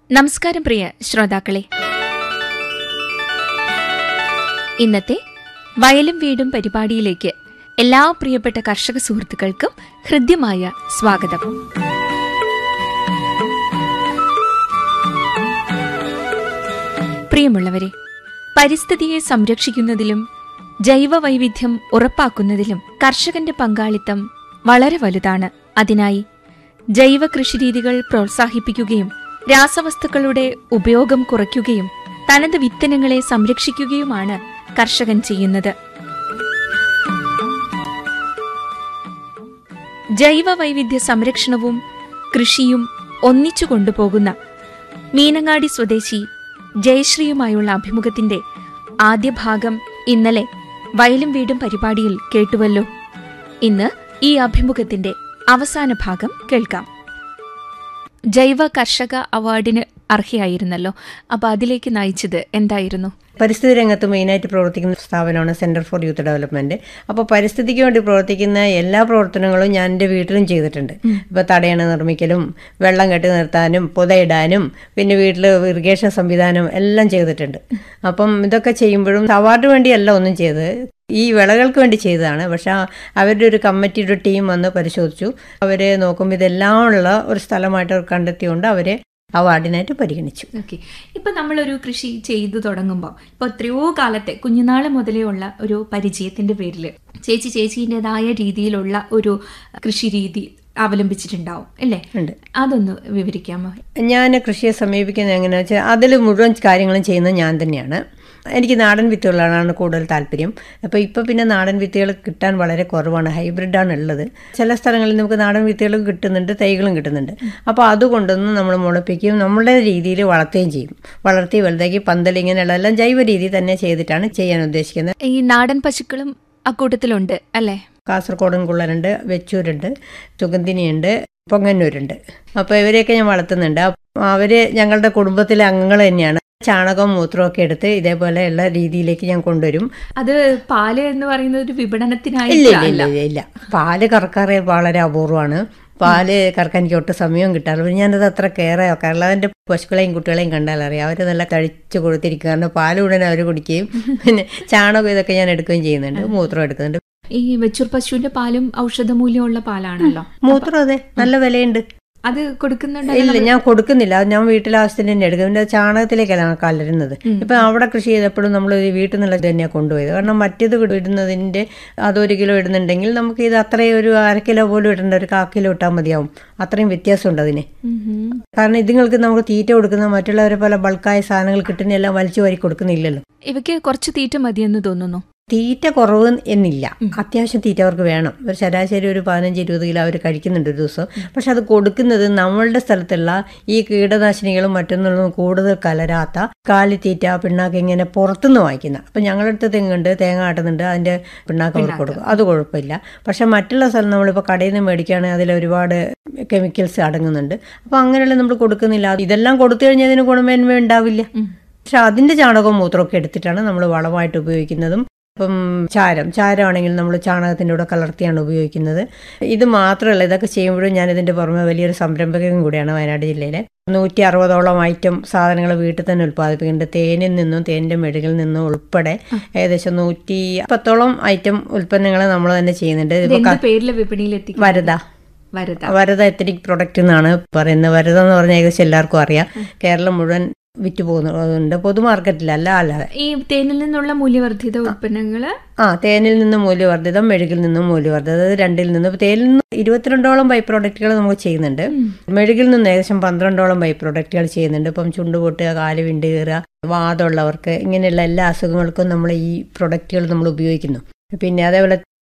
നമസ്കാരം പ്രിയ ശ്രോതാക്കളെ ഇന്നത്തെ വയലും വീടും പരിപാടിയിലേക്ക് എല്ലാ പ്രിയപ്പെട്ട കർഷക സുഹൃത്തുക്കൾക്കും ഹൃദ്യമായ സ്വാഗതം പ്രിയമുള്ളവരെ പരിസ്ഥിതിയെ സംരക്ഷിക്കുന്നതിലും ജൈവ വൈവിധ്യം ഉറപ്പാക്കുന്നതിലും കർഷകന്റെ പങ്കാളിത്തം വളരെ വലുതാണ് അതിനായി ജൈവ കൃഷിരീതികൾ പ്രോത്സാഹിപ്പിക്കുകയും രാസവസ്തുക്കളുടെ ഉപയോഗം കുറയ്ക്കുകയും തനത് വിത്തനങ്ങളെ സംരക്ഷിക്കുകയുമാണ് കർഷകൻ ചെയ്യുന്നത് ജൈവ വൈവിധ്യ സംരക്ഷണവും കൃഷിയും ഒന്നിച്ചു കൊണ്ടുപോകുന്ന മീനങ്ങാടി സ്വദേശി ജയശ്രീയുമായുള്ള അഭിമുഖത്തിന്റെ ആദ്യ ഭാഗം ഇന്നലെ വയലും വീടും പരിപാടിയിൽ കേട്ടുവല്ലോ ഇന്ന് ഈ അഭിമുഖത്തിന്റെ അവസാന ഭാഗം കേൾക്കാം ജൈവ കർഷക അവാർഡിന് അർഹയായിരുന്നല്ലോ അപ്പൊ അതിലേക്ക് നയിച്ചത് എന്തായിരുന്നു പരിസ്ഥിതി രംഗത്ത് മെയിനായിട്ട് പ്രവർത്തിക്കുന്ന സ്ഥാപനമാണ് സെൻറ്റർ ഫോർ യൂത്ത് ഡെവലപ്മെൻറ്റ് അപ്പോൾ പരിസ്ഥിതിക്ക് വേണ്ടി പ്രവർത്തിക്കുന്ന എല്ലാ പ്രവർത്തനങ്ങളും ഞാൻ എൻ്റെ വീട്ടിലും ചെയ്തിട്ടുണ്ട് ഇപ്പോൾ തടയണ നിർമ്മിക്കലും വെള്ളം കെട്ടി നിർത്താനും പുതയിടാനും പിന്നെ വീട്ടിൽ ഇറിഗേഷൻ സംവിധാനം എല്ലാം ചെയ്തിട്ടുണ്ട് അപ്പം ഇതൊക്കെ ചെയ്യുമ്പോഴും അവാർഡിന് വേണ്ടിയല്ല ഒന്നും ചെയ്തത് ഈ വിളകൾക്ക് വേണ്ടി ചെയ്തതാണ് പക്ഷെ അവരുടെ ഒരു കമ്മിറ്റിയുടെ ടീം വന്ന് പരിശോധിച്ചു അവരെ നോക്കുമ്പോൾ ഇതെല്ലാം ഉള്ള ഒരു സ്ഥലമായിട്ട് അവർ കണ്ടെത്തിയുകൊണ്ട് അവരെ അവാർഡിനായിട്ട് പരിഗണിച്ചു ഓക്കെ ഇപ്പൊ നമ്മളൊരു കൃഷി ചെയ്തു തുടങ്ങുമ്പോൾ ഇപ്പൊ എത്രയോ കാലത്തെ കുഞ്ഞുനാള് മുതലേ ഉള്ള ഒരു പരിചയത്തിന്റെ പേരിൽ ചേച്ചി ചേച്ചീൻ്റെതായ രീതിയിലുള്ള ഒരു കൃഷി രീതി അവലംബിച്ചിട്ടുണ്ടാവും അല്ലേ ഉണ്ട് അതൊന്ന് വിവരിക്കാമോ ഞാൻ കൃഷിയെ സമീപിക്കുന്നത് എങ്ങനെയാണെന്ന് വെച്ചാൽ അതിൽ മുഴുവൻ കാര്യങ്ങളും ചെയ്യുന്നത് ഞാൻ തന്നെയാണ് എനിക്ക് നാടൻ വിത്തുകളാണ് കൂടുതൽ താല്പര്യം അപ്പോൾ ഇപ്പോൾ പിന്നെ നാടൻ വിത്തുകൾ കിട്ടാൻ വളരെ കുറവാണ് ഹൈബ്രിഡാണ് ഉള്ളത് ചില സ്ഥലങ്ങളിൽ നമുക്ക് നാടൻ വിത്തുകളും കിട്ടുന്നുണ്ട് തൈകളും കിട്ടുന്നുണ്ട് അപ്പോൾ അതുകൊണ്ടൊന്നും നമ്മൾ മുളപ്പിക്കുകയും നമ്മളുടെ രീതിയിൽ വളർത്തുകയും ചെയ്യും വളർത്തി വലുതാക്കി പന്തൽ ഇങ്ങനെയുള്ള എല്ലാം ജൈവ രീതി തന്നെ ചെയ്തിട്ടാണ് ചെയ്യാൻ ഉദ്ദേശിക്കുന്നത് ഈ നാടൻ പശുക്കളും അക്കൂട്ടത്തിലുണ്ട് അല്ലേ കാസർഗോഡൻ കുള്ളനുണ്ട് വെച്ചൂരുണ്ട് സുഗന്ധിനിയുണ്ട് പൊങ്ങന്നൂരുണ്ട് അപ്പോൾ ഇവരെയൊക്കെ ഞാൻ വളർത്തുന്നുണ്ട് അവർ ഞങ്ങളുടെ കുടുംബത്തിലെ അംഗങ്ങൾ തന്നെയാണ് ചാണകവും മൂത്രവും ഒക്കെ എടുത്ത് ഇതേപോലെയുള്ള രീതിയിലേക്ക് ഞാൻ കൊണ്ടുവരും അത് പാല് എന്ന് പറയുന്നത് ഒരു ഇല്ല വിപണനത്തിനായി ഇല്ല ഇല്ല ഇല്ല ഇല്ല പാല് കറക്കാറ് വളരെ അപൂർവമാണ് പാല് കറക്കാൻ എനിക്ക് ഒട്ടും സമയം കിട്ടാറില്ല ഞാനത് അത്ര കെയർ ആക്കാറില്ല അതിൻ്റെ പശുക്കളെയും കുട്ടികളെയും കണ്ടാൽ അറിയാം അവർ നല്ല കഴിച്ച് കൊടുത്തിരിക്കുക കാരണം പാല് ഉടനെ അവർ കുടിക്കുകയും പിന്നെ ചാണകം ഇതൊക്കെ ഞാൻ എടുക്കുകയും ചെയ്യുന്നുണ്ട് മൂത്രം എടുക്കുന്നുണ്ട് ഈ വെച്ചൂർ പശുവിന്റെ പാലും ഔഷധമൂല്യമുള്ള പാലാണല്ലോ മൂത്രം അതെ നല്ല വിലയുണ്ട് അത് കൊടുക്കുന്നുണ്ട് ഇല്ല ഞാൻ കൊടുക്കുന്നില്ല അത് ഞാൻ വീട്ടിലെ ആവശ്യത്തിന് തന്നെ എടുക്കും പിന്നെ ചാണകത്തിലേക്കല്ല കലരുന്നത് ഇപ്പൊ അവിടെ കൃഷി ചെയ്തപ്പോഴും നമ്മൾ വീട്ടിൽ നിന്നുള്ള തന്നെയാണ് കൊണ്ടുപോയത് കാരണം മറ്റേത് ഇടുന്നതിന്റെ അതൊരു കിലോ ഇടുന്നുണ്ടെങ്കിൽ നമുക്ക് ഇത് അത്രയും ഒരു അര കിലോ പോലും ഇടേണ്ട ഒരു കാ കിലോ ഇട്ടാൽ മതിയാവും അത്രയും വ്യത്യാസമുണ്ട് അതിന് ഉം. കാരണം ഇതുങ്ങൾക്ക് നമുക്ക് തീറ്റ കൊടുക്കുന്ന മറ്റുള്ളവരെ പോലെ ബൾക്കായ സാധനങ്ങൾ കിട്ടുന്നതെല്ലാം വലിച്ചു വാരി കൊടുക്കുന്നില്ലല്ലോ ഇവയ്ക്ക് കുറച്ച് തീറ്റ മതിയെന്ന് തോന്നുന്നു തീറ്റ കുറവ് എന്നില്ല അത്യാവശ്യം തീറ്റ അവർക്ക് വേണം ഒരു ശരാശരി ഒരു പതിനഞ്ച് ഇരുപത് കിലോ അവർ കഴിക്കുന്നുണ്ട് ഒരു ദിവസം പക്ഷെ അത് കൊടുക്കുന്നത് നമ്മളുടെ സ്ഥലത്തുള്ള ഈ കീടനാശിനികളും മറ്റൊന്നും കൂടുതൽ കലരാത്ത കാലിത്തീറ്റ പിണ്ണാക്ക് ഇങ്ങനെ പുറത്തുനിന്ന് വാങ്ങിക്കുന്ന അപ്പം ഞങ്ങളുടെ അടുത്ത് തെങ്ങുണ്ട് തേങ്ങ ആട്ടുന്നുണ്ട് അതിൻ്റെ പിണ്ണാക്ക് അവർക്ക് കൊടുക്കും അത് കുഴപ്പമില്ല പക്ഷെ മറ്റുള്ള സ്ഥലം നമ്മളിപ്പോൾ കടയിൽ നിന്ന് മേടിക്കുകയാണെങ്കിൽ അതിൽ ഒരുപാട് കെമിക്കൽസ് അടങ്ങുന്നുണ്ട് അപ്പോൾ അങ്ങനെയുള്ള നമ്മൾ കൊടുക്കുന്നില്ല ഇതെല്ലാം കൊടുത്തു കഴിഞ്ഞാൽ അതിന് ഗുണമേന്മ ഉണ്ടാവില്ല പക്ഷെ അതിൻ്റെ ചാണകവും മൂത്രമൊക്കെ എടുത്തിട്ടാണ് നമ്മൾ വളമായിട്ട് ഉപയോഗിക്കുന്നതും ഇപ്പം ചാരം ചാരമാണെങ്കിൽ നമ്മൾ ചാണകത്തിൻ്റെ കൂടെ കലർത്തിയാണ് ഉപയോഗിക്കുന്നത് ഇത് മാത്രമല്ല ഇതൊക്കെ ചെയ്യുമ്പോഴും ഞാൻ ഇതിൻ്റെ പുറമെ വലിയൊരു സംരംഭകനും കൂടിയാണ് വയനാട് ജില്ലയിലെ നൂറ്റി അറുപതോളം ഐറ്റം സാധനങ്ങൾ വീട്ടിൽ തന്നെ ഉൽപ്പാദിപ്പിക്കുന്നുണ്ട് തേനിൽ നിന്നും തേനിൻ്റെ മെഴുകിൽ നിന്നും ഉൾപ്പെടെ ഏകദേശം നൂറ്റി പത്തോളം ഐറ്റം ഉൽപ്പന്നങ്ങൾ നമ്മൾ തന്നെ ചെയ്യുന്നുണ്ട് ഇത് ഇതിപ്പോൾ എന്ത് പേരിലെ വിപണിയിൽ എത്തിക്കും വരദ വരത വരദ എത്തനിക് പ്രൊഡക്റ്റ് എന്നാണ് പറയുന്നത് വരദ എന്ന് പറഞ്ഞാൽ ഏകദേശം എല്ലാവർക്കും അറിയാം കേരളം മുഴുവൻ വിറ്റ് പോകുന്നുണ്ട് പൊതുമാർക്കറ്റിലല്ല അല്ലാതെ ഈ തേനിൽ നിന്നുള്ള മൂല്യവർദ്ധിത ഉൽപ്പന്നങ്ങള് ആ തേനിൽ നിന്ന് മൂല്യവർദ്ധിതം മെഴുകിൽ നിന്നും മൂല്യവർദ്ധിതം അതായത് രണ്ടിൽ നിന്ന് തേനിൽ നിന്ന് ഇരുപത്തിരണ്ടോളം ബൈ പ്രോഡക്റ്റുകൾ നമുക്ക് ചെയ്യുന്നുണ്ട് മെഴുകിൽ നിന്ന് ഏകദേശം പന്ത്രണ്ടോളം ബൈ പ്രോഡക്റ്റുകൾ ചെയ്യുന്നുണ്ട് ഇപ്പം ചുണ്ട് പൊട്ടുക കാല് വിണ്ട് കയറുക വാദമുള്ളവർക്ക് ഇങ്ങനെയുള്ള എല്ലാ അസുഖങ്ങൾക്കും നമ്മൾ ഈ പ്രൊഡക്റ്റുകൾ നമ്മൾ ഉപയോഗിക്കുന്നു പിന്നെ അതേപോലെ